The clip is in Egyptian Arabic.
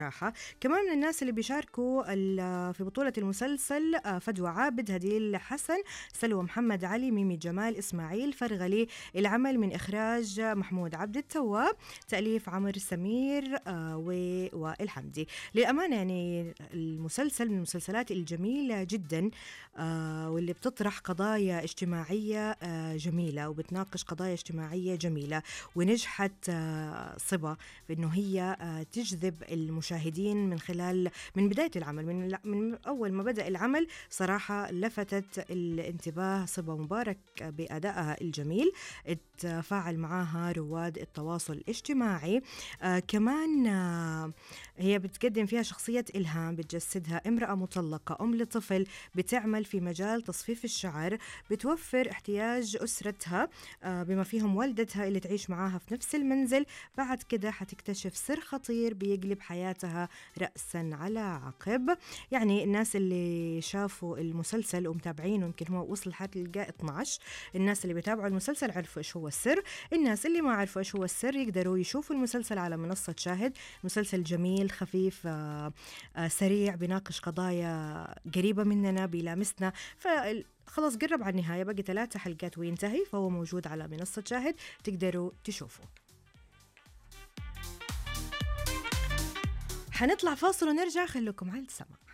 صراحة كمان من الناس اللي بيشاركوا في بطولة المسلسل آه، فدوى عابد هديل حسن سلوى محمد علي ميمي جمال إسماعيل فرغلي العمل من إخراج محمود عبد التواب تأليف عمر سمير آه، ووائل حمدي للأمانة يعني المسلسل من المسلسلات الجميلة جدا آه، واللي بتطرح قضايا اجتماعية جميلة وبتناقش قضايا اجتماعية جميلة ونجحت صبا في انه هي تجذب المشاهدين المشاهدين من خلال من بداية العمل من, من أول ما بدأ العمل صراحة لفتت الانتباه صبا مبارك بأدائها الجميل تفاعل معاها رواد التواصل الاجتماعي آه كمان آه هي بتقدم فيها شخصية إلهام بتجسدها امرأة مطلقة أم لطفل بتعمل في مجال تصفيف الشعر بتوفر احتياج أسرتها آه بما فيهم والدتها اللي تعيش معاها في نفس المنزل بعد كده حتكتشف سر خطير بيقلب حياتها رأسا على عقب يعني الناس اللي شافوا المسلسل ومتابعينه يمكن هو وصل لحد الجاء 12 الناس اللي بيتابعوا المسلسل عرفوا ايش هو السر الناس اللي ما عرفوا ايش هو السر يقدروا يشوفوا المسلسل على منصة شاهد مسلسل جميل خفيف آه، آه، سريع بيناقش قضايا قريبة مننا بيلامسنا ف خلاص قرب على النهاية باقي ثلاثة حلقات وينتهي فهو موجود على منصة شاهد تقدروا تشوفوا حنطلع فاصل ونرجع خليكم على السماء